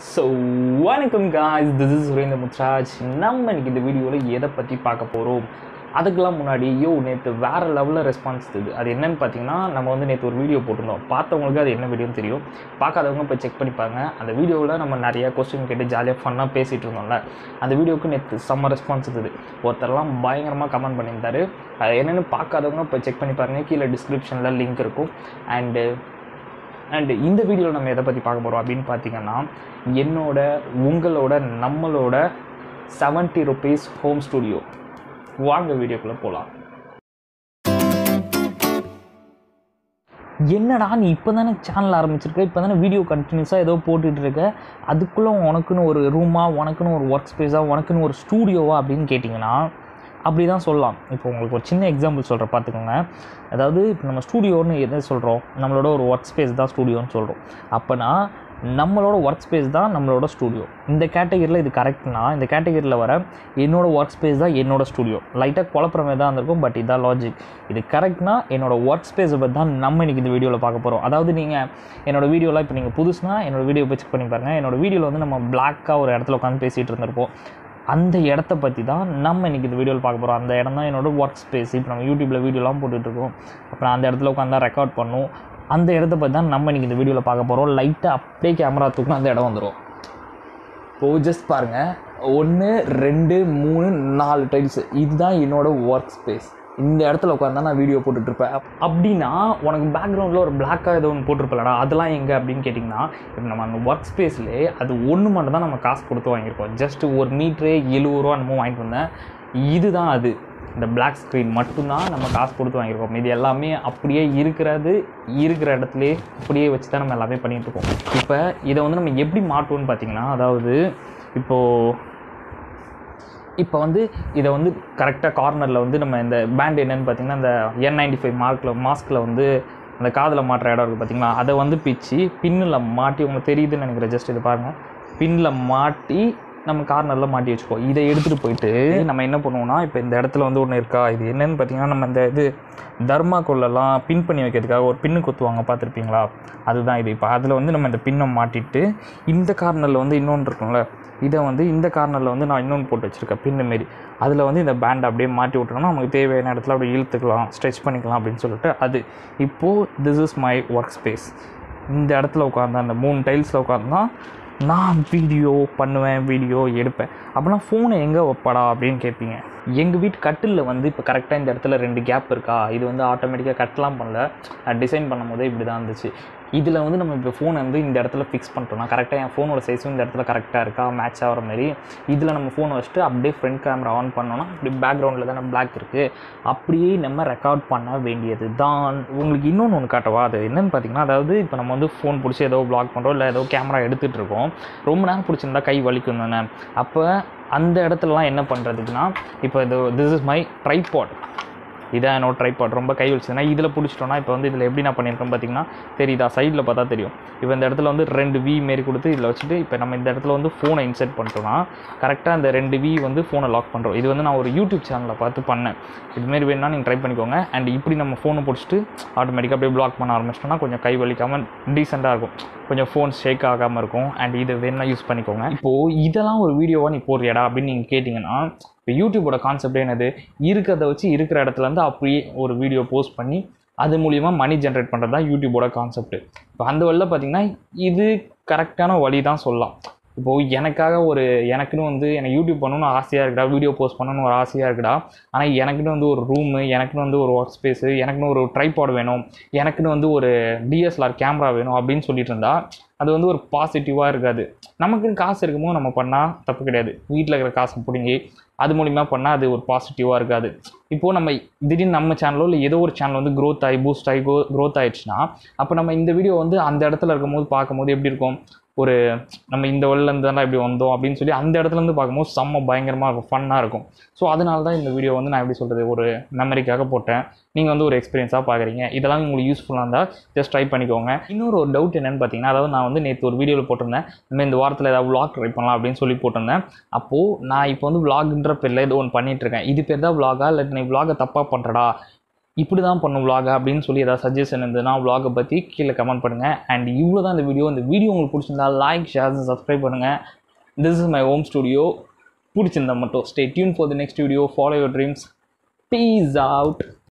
so வணக்கம் guys this is Surendra Muthraj நம்ம இன்னைக்கு இந்த வீடியோவில் எதை பற்றி பார்க்க போகிறோம் அதுக்கெல்லாம் முன்னாடி யோ நேற்று வேறு லெவலில் ரெஸ்பான்ஸ் இது அது என்னன்னு பார்த்தீங்கன்னா நம்ம வந்து நேற்று ஒரு வீடியோ போட்டிருந்தோம் பார்த்தவங்களுக்கு அது என்ன வீடியோன்னு தெரியும் பார்க்காதவங்க போய் செக் பண்ணிப்பாங்க அந்த வீடியோவில் நம்ம நிறையா கொஸ்டின் கேட்டு ஜாலியாக ஃபன்னாக பேசிகிட்டு இருந்தோம்ல அந்த வீடியோவுக்கு நேற்று செம்ம ரெஸ்பான்ஸ் இருந்தது ஒருத்தர்லாம் பயங்கரமாக கமெண்ட் பண்ணியிருந்தாரு அது என்னென்னு பார்க்காதவங்க போய் செக் பண்ணி பாருங்க கீழே டிஸ்கிரிப்ஷனில் லிங்க் இருக்கும் அண்டு அண்டு இந்த வீடியோவில் நம்ம எதை பற்றி பார்க்க போகிறோம் அப்படின்னு பார்த்தீங்கன்னா என்னோட உங்களோட நம்மளோட 70 ருபீஸ் ஹோம் ஸ்டுடியோ வாங்க வீடியோக்குள்ளே போகலாம் என்னடா நீ இப்போ தானே சேனல் ஆரம்பிச்சிருக்க இப்போ தானே வீடியோ கண்டினியூஸாக ஏதோ போட்டுட்டு இருக்க அதுக்குள்ளே உனக்குன்னு ஒரு ரூமாக உனக்குன்னு ஒரு ஒர்க் ஸ்பேஸாக உனக்குன்னு ஒரு ஸ்டூடியோவா அப்படின்னு கேட்டிங்கன்னா அப்படி தான் சொல்லலாம் இப்போ உங்களுக்கு ஒரு சின்ன எக்ஸாம்பிள் சொல்கிறேன் பார்த்துக்கோங்க அதாவது இப்போ நம்ம ஸ்டூடியோன்னு எதை சொல்கிறோம் நம்மளோட ஒரு ஒர்க் ஸ்பேஸ் தான் ஸ்டூடியோன்னு சொல்கிறோம் அப்போனா நம்மளோட ஒர்க் ஸ்பேஸ் தான் நம்மளோட ஸ்டூடியோ இந்த கேட்டகரியில் இது கரெக்ட்னா இந்த கேட்டகரியில் வர என்னோட ஒர்க் ஸ்பேஸ் தான் என்னோட ஸ்டூடியோ லைட்டாக குழப்பறமே தான் இருந்திருக்கும் பட் இதான் லாஜிக் இது கரெக்ட்னா என்னோட ஒர்க் ஸ்பேஸை பற்றி தான் நம்ம இன்றைக்கி இந்த வீடியோவில் பார்க்க போகிறோம் அதாவது நீங்கள் என்னோட வீடியோவில் இப்போ நீங்கள் புதுசுனா என்னோட வீடியோ போய் செக் பண்ணி பாருங்கள் என்னோட வீடியோவில் வந்து நம்ம பிளாக்காக ஒரு இடத்துல உட்காந்து பேசிகிட்டு இருந்திருப்போம் அந்த இடத்த பற்றி தான் நம்ம இன்றைக்கி இந்த வீடியோவில் பார்க்க போகிறோம் அந்த இடம் தான் என்னோட ஒர்க் ஸ்பேஸ் இப்போ நம்ம யூடியூப்பில் வீடியோலாம் போட்டுட்ருக்கோம் அப்புறம் அந்த இடத்துல உட்காந்து தான் ரெக்கார்ட் பண்ணும் அந்த இடத்த பற்றி தான் நம்ம இன்றைக்கி இந்த வீடியோவில் பார்க்க போகிறோம் லைட்டாக அப்படியே கேமரா தூக்கணும் அந்த இடம் வந்துடும் இப்போ ஜஸ்ட் பாருங்கள் ஒன்று ரெண்டு மூணு நாலு டைல்ஸு இதுதான் என்னோட ஒர்க் ஸ்பேஸ் இந்த இடத்துல உட்காந்து நான் வீடியோ போட்டுட்ருப்பேன் அப்படின்னா உனக்கு பேக்ரவுண்டில் ஒரு பிளாக்காக ஏதோ ஒன்று போட்டிருப்பலடா அதெல்லாம் எங்கே அப்படின்னு கேட்டிங்கன்னா இப்போ நம்ம அந்த ஒர்க் ஸ்பேஸ்லேயே அது ஒன்று மட்டும் தான் நம்ம காசு கொடுத்து வாங்கியிருக்கோம் ஜஸ்ட் ஒரு மீட்ரே எழுபது ரூபா என்னமோ வாங்கிட்டு வந்தேன் இதுதான் அது இந்த பிளாக் ஸ்க்ரீன் மட்டும்தான் நம்ம காசு கொடுத்து வாங்கியிருக்கோம் இது எல்லாமே அப்படியே இருக்கிறது இருக்கிற இடத்துலையே அப்படியே வச்சு தான் நம்ம எல்லாமே பண்ணிகிட்டு இருக்கோம் இப்போ இதை வந்து நம்ம எப்படி மாட்டுவோம்னு பார்த்தீங்கன்னா அதாவது இப்போது இப்போ வந்து இதை வந்து கரெக்டாக கார்னரில் வந்து நம்ம இந்த பேண்ட் என்னன்னு பார்த்தீங்கன்னா இந்த என் நைன்டி ஃபைவ் மார்க்கில் மாஸ்கில் வந்து அந்த காதில் மாட்டுற இடம் இருக்குது பார்த்தீங்களா அதை வந்து பிச்சு பின்னில் மாட்டி உங்களுக்கு தெரியுதுன்னு நினைக்கிறேன் ஜஸ்ட் இது பாருங்கள் பின்னில் மாட்டி நம்ம கார்னரில் மாட்டி வச்சுக்கோ இதை எடுத்துகிட்டு போயிட்டு நம்ம என்ன பண்ணுவோம்னா இப்போ இந்த இடத்துல வந்து ஒன்று இருக்கா இது என்னன்னு பார்த்தீங்கன்னா நம்ம இந்த இது தர்மாக்கோல்லாம் பின் பண்ணி வைக்கிறதுக்காக ஒரு பின்னு குத்துவாங்க பார்த்துருப்பீங்களா அதுதான் இது இப்போ அதில் வந்து நம்ம இந்த பின்னை மாட்டிட்டு இந்த கார்னரில் வந்து இன்னொன்று இருக்கும்ல இதை வந்து இந்த கார்னரில் வந்து நான் இன்னொன்று போட்டு வச்சுருக்கேன் பின்னு மாரி அதில் வந்து இந்த பேண்ட் அப்படியே மாட்டி விட்டோம்னா நமக்கு தேவையான இடத்துல அப்படியே இழுத்துக்கலாம் ஸ்ட்ரெச் பண்ணிக்கலாம் அப்படின்னு சொல்லிட்டு அது இப்போது this is my workspace இந்த இடத்துல உட்காந்து அந்த மூணு டைல்ஸில் உட்காந்து நான் வீடியோ பண்ணுவேன் வீடியோ எடுப்பேன் அப்படின்னா ஃபோனை எங்கே வைப்படா அப்படின்னு கேட்பீங்க எங்கள் வீட்டு கட்டிலில் வந்து இப்போ கரெக்டாக இந்த இடத்துல ரெண்டு கேப் இருக்கா இது வந்து ஆட்டோமேட்டிக்காக கட்டலாம் பண்ணல டிசைன் பண்ணும் போதே இப்படி தான் இருந்துச்சு இதில் வந்து நம்ம இப்போ ஃபோனை வந்து இந்த இடத்துல ஃபிக்ஸ் பண்ணிட்டோம்னா கரெக்டாக என் ஃபோனோட சைஸும் இந்த இடத்துல கரெக்டாக இருக்கா மேட்ச் ஆகிற மாதிரி இதில் நம்ம ஃபோனை வச்சுட்டு அப்படியே ஃப்ரண்ட் கேமரா ஆன் பண்ணோன்னா அப்படி பேக்ரவுண்டில் தானே பிளாக் இருக்குது அப்படியே நம்ம ரெக்கார்ட் பண்ண வேண்டியது தான் உங்களுக்கு இன்னொன்று ஒன்று காட்டவா அது என்னென்னு பார்த்தீங்கன்னா அதாவது இப்போ நம்ம வந்து ஃபோன் பிடிச்சி ஏதோ பிளாக் பண்ணுறோம் இல்லை ஏதோ கேமரா எடுத்துகிட்டு இருக்கோம் ரொம்ப நேரம் பிடிச்சிருந்தா கை வலிக்கும் தானே அப்போ அந்த இடத்துலலாம் என்ன பண்ணுறதுக்குன்னா இப்போ இது திஸ் இஸ் மை ட்ரைபாட் இதான் என்னோட ட்ரைபாட் ரொம்ப கை வலிச்சதுன்னா இதில் பிடிச்சிட்டோன்னா இப்போ வந்து இதில் எப்படி நான் பண்ணியிருக்கேன் பார்த்தீங்கன்னா தெரியுதா சைடில் பார்த்தா தெரியும் இப்போ இந்த இடத்துல வந்து ரெண்டு வி மாரி கொடுத்து இதில் வச்சுட்டு இப்போ நம்ம இந்த இடத்துல வந்து ஃபோனை இன்செர்ட் பண்ணிட்டோம்னா கரெக்டாக அந்த ரெண்டு வி வந்து ஃபோனை லாக் பண்ணுறோம் இது வந்து நான் ஒரு யூடியூப் சேனலில் பார்த்து பண்ணேன் இதுமாரி வேணும்னா நீங்கள் ட்ரை பண்ணிக்கோங்க அண்ட் இப்படி நம்ம ஃபோனை பிடிச்சிட்டு ஆட்டோமேட்டிக்காக அப்படியே பிளாக் பண்ண ஆரம்பிச்சிட்டோம்னா கொஞ்சம் கை வலிக்காமல் டீசெண்டாக இருக்கும் கொஞ்சம் ஃபோன் ஷேக் ஆகாமல் இருக்கும் அண்ட் இது வேணால் யூஸ் பண்ணிக்கோங்க இப்போது இதெல்லாம் ஒரு வீடியோவாக நீ போடுறியடா அப்படின்னு நீங்கள் கேட்டிங்கன்னா இப்போ யூடியூபோட கான்செப்ட் என்னது இருக்கிறத வச்சு இருக்கிற இடத்துல இருந்து அப்படியே ஒரு வீடியோ போஸ்ட் பண்ணி அது மூலிமா மணி ஜென்ரேட் பண்ணுறது தான் யூடியூபோட கான்செப்ட் இப்போ அந்த வழியில் பார்த்தீங்கன்னா இது கரெக்டான வழி தான் சொல்லலாம் இப்போது எனக்காக ஒரு எனக்குன்னு வந்து எனக்கு யூடியூப் பண்ணணும்னு ஆசையாக இருக்குடா வீடியோ போஸ்ட் பண்ணணும்னு ஒரு ஆசையாக இருக்குடா ஆனால் எனக்குன்னு வந்து ஒரு ரூமு எனக்குன்னு வந்து ஒரு ஒர்க் ஸ்பேஸு எனக்குன்னு ஒரு ட்ரைபாட் வேணும் எனக்குன்னு வந்து ஒரு டிஎஸ்எல்ஆர் கேமரா வேணும் அப்படின்னு சொல்லிட்டு இருந்தா அது வந்து ஒரு பாசிட்டிவாக இருக்காது நமக்குன்னு காசு இருக்கும்போது நம்ம பண்ணால் தப்பு கிடையாது வீட்டில் இருக்கிற காசை பிடுங்கி அது மூலிமா பண்ணால் அது ஒரு பாசிட்டிவாக இருக்காது இப்போது நம்ம திடீர்னு நம்ம சேனலோ இல்லை ஏதோ ஒரு சேனல் வந்து க்ரோத் ஆகி பூஸ்ட் ஆகி கோ க்ரோத் ஆயிடுச்சுன்னா அப்போ நம்ம இந்த வீடியோ வந்து அந்த இடத்துல இருக்கும்போது பார்க்கும்போது எப்படி இருக்கும் ஒரு நம்ம இந்த வழிலேருந்து தானே இப்படி வந்தோம் அப்படின்னு சொல்லி அந்த இடத்துலேருந்து பார்க்கும்போது செம்ம பயங்கரமாக இருக்கும் ஃபன்னாக இருக்கும் ஸோ அதனால தான் இந்த வீடியோ வந்து நான் எப்படி சொல்கிறது ஒரு மெமரிக்காக போட்டேன் நீங்கள் வந்து ஒரு எக்ஸ்பீரியன்ஸாக பார்க்குறீங்க இதெல்லாம் உங்களுக்கு யூஸ்ஃபுல்லாக இருந்தால் ஜஸ்ட் ட்ரை பண்ணிக்கோங்க இன்னொரு ஒரு டவுட் என்னென்னு பார்த்தீங்கன்னா அதாவது நான் வந்து நேற்று ஒரு வீடியோவில் போட்டிருந்தேன் இந்த இந்த வாரத்தில் ஏதாவது vlog ட்ரை பண்ணலாம் அப்படின்னு சொல்லி போட்டிருந்தேன் அப்போது நான் இப்போ வந்து vlogன்ற பேரில் ஏதோ ஒன்று பண்ணிட்டு இருக்கேன் இது பேர் தான் vlog-ஆ இல்லை நீ vlog-அ தப்பாக பண்ணுறடா இப்படி தான் பண்ணும் vlog அப்படின்னு சொல்லி ஏதாவது சஜஷன் இருந்ததுன்னா vlog பற்றி கீழே கமெண்ட் பண்ணுங்கள் அண்ட் இவ்வளோ தான் இந்த வீடியோ இந்த வீடியோ உங்களுக்கு பிடிச்சிருந்தா லைக் ஷேர் சப்ஸ்கிரைப் பண்ணுங்கள் this is my home studio பிடிச்சிருந்தா மட்டும் stay tune for the next video follow your dreams peace out